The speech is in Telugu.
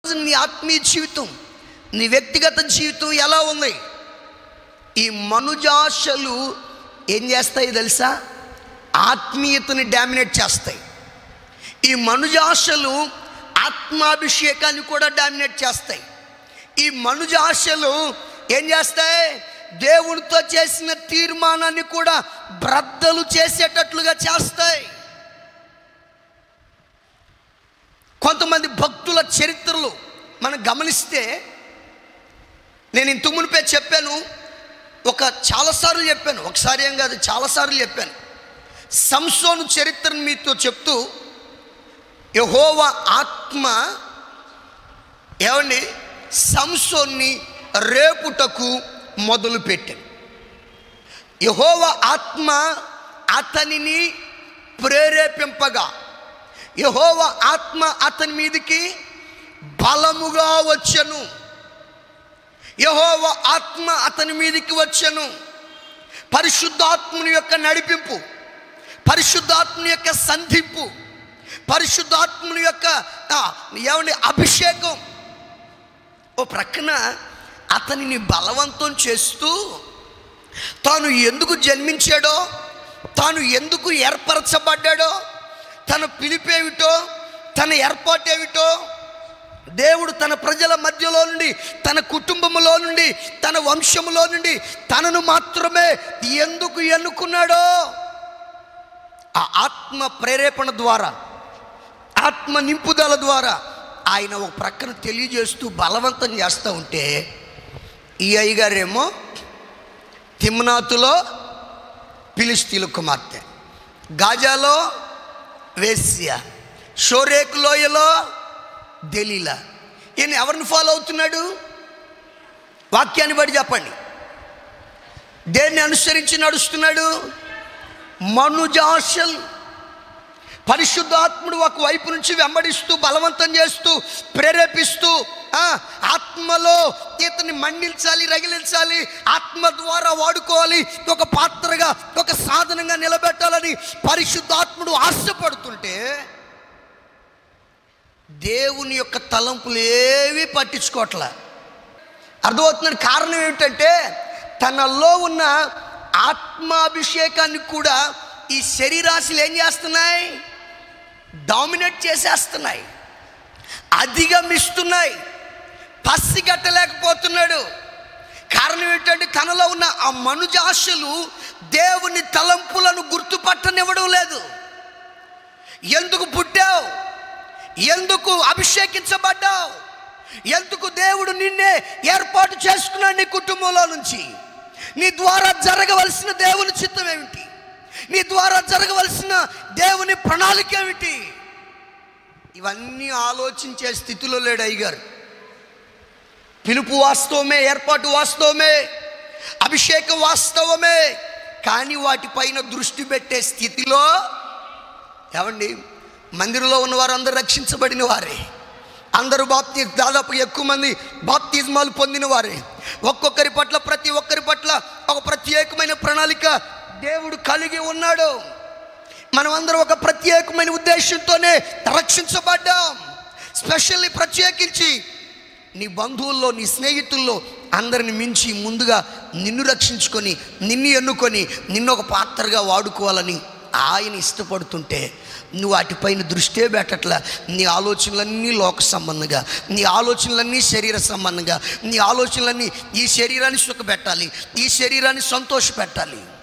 నీ ఆత్మీయ జీవితం నీ వ్యక్తిగత జీవితం ఎలా ఉంది ఈ మనుజాశలు ఏం చేస్తాయి తెలుసా ఆత్మీయతని డామినేట్ చేస్తాయి ఈ మనుజాశలు ఆత్మాభిషేకాన్ని కూడా డామినేట్ చేస్తాయి ఈ మనుజాశలు ఏం చేస్తాయి దేవునితో చేసిన తీర్మానాన్ని కూడా బ్రద్దలు చేసేటట్లుగా చేస్తాయి కొంతమంది భక్తుల చరిత్రలు మనం గమనిస్తే నేను ఇంతకు మునిపే చెప్పాను ఒక చాలాసార్లు చెప్పాను ఒకసారి ఏం కాదు చాలాసార్లు చెప్పాను సంసోను చరిత్రను మీతో చెప్తూ యహోవ ఆత్మ ఏమండి సంసోన్ని రేపుటకు మొదలుపెట్టాను యహోవ ఆత్మ అతనిని ప్రేరేపింపగా యహోవ ఆత్మ అతని మీదికి బలముగా వచ్చెను యహోవ ఆత్మ అతని మీదికి వచ్చెను పరిశుద్ధాత్ముని యొక్క నడిపింపు పరిశుద్ధాత్ముని యొక్క సంధింపు పరిశుద్ధాత్ముని యొక్క ఆ, ఏమండి అభిషేకం ఓ ప్రక్కన అతనిని బలవంతం చేస్తూ తాను ఎందుకు జన్మించాడో తాను ఎందుకు ఏర్పరచబడ్డాడో తన పిలిపేమిటో తన ఏర్పాటేమిటో దేవుడు తన ప్రజల మధ్యలో నుండి తన కుటుంబములో నుండి తన వంశములో నుండి తనను మాత్రమే ఎందుకు ఎన్నుకున్నాడో ఆ ఆత్మ ప్రేరేపణ ద్వారా ఆత్మ నింపుదల ద్వారా ఆయన ఒక ప్రక్కన తెలియజేస్తూ బలవంతం చేస్తూ ఉంటే ఈ అయ్యగారేమో తిమ్నాతులో పిలిస్తీల కుమార్తె గాజాలో వేశ్య షోరేక్ లోయలో దెలీలా ఈయన ఎవరిని ఫాలో అవుతున్నాడు వాక్యాన్ని బట్టి చెప్పండి దేన్ని అనుసరించి నడుస్తున్నాడు మనుజాశల్ పరిశుద్ధాత్ముడు ఒక వైపు నుంచి వెంబడిస్తూ బలవంతం చేస్తూ ప్రేరేపిస్తూ ఆ, ఆత్మలో ఇతన్ని మండించాలి రగిలించాలి ఆత్మ ద్వారా వాడుకోవాలి ఒక పాత్రగా ఒక సాధనంగా నిలబెట్టాలని పరిశుద్ధాత్ముడు ఆశపడుతుంటే దేవుని యొక్క తలంపులు ఏవి పట్టించుకోవట్లే అర్థమవుతున్న కారణం ఏమిటంటే తనలో ఉన్న ఆత్మాభిషేకాన్ని కూడా ఈ శరీరాశులు ఏం చేస్తున్నాయి డామినేట్ చేసేస్తున్నాయి అధిగమిస్తున్నాయి పసిగట్టలేకపోతున్నాడు కారణం ఏంటంటే తనలో ఉన్న ఆ మనుజాశలు దేవుని తలంపులను గుర్తుపట్టనివ్వడం లేదు ఎందుకు పుట్టావు ఎందుకు అభిషేకించబడ్డావు ఎందుకు దేవుడు నిన్నే ఏర్పాటు చేసుకున్నాడు నీ కుటుంబంలో నుంచి నీ ద్వారా జరగవలసిన దేవుని చిత్తం ఏమిటి నీ ద్వారా జరగవలసిన దేవుని ప్రణాళిక ఏమిటి ఇవన్నీ ఆలోచించే స్థితిలో లేడు అయ్యగారు పిలుపు వాస్తవమే ఏర్పాటు వాస్తవమే అభిషేకం వాస్తవమే కానీ వాటిపైన దృష్టి పెట్టే స్థితిలో ఏమండి మందిరంలో ఉన్న వారు అందరూ రక్షించబడిన వారే అందరూ బాప్తి దాదాపు ఎక్కువ మంది బాప్తిజమాలు పొందిన వారే ఒక్కొక్కరి పట్ల ప్రతి ఒక్కరి పట్ల ఒక ప్రత్యేకమైన ప్రణాళిక దేవుడు కలిగి ఉన్నాడు మనమందరం ఒక ప్రత్యేకమైన ఉద్దేశంతోనే రక్షించబడ్డాం స్పెషల్లీ ప్రత్యేకించి నీ బంధువుల్లో నీ స్నేహితుల్లో అందరిని మించి ముందుగా నిన్ను రక్షించుకొని నిన్ను ఎన్నుకొని నిన్ను ఒక పాత్రగా వాడుకోవాలని ఆయన ఇష్టపడుతుంటే నువ్వు వాటిపైన దృష్టే పెట్టట్లా నీ ఆలోచనలన్నీ లోక సంబంధంగా నీ ఆలోచనలన్నీ శరీర సంబంధంగా నీ ఆలోచనలన్నీ ఈ శరీరాన్ని సుఖపెట్టాలి ఈ శరీరాన్ని సంతోషపెట్టాలి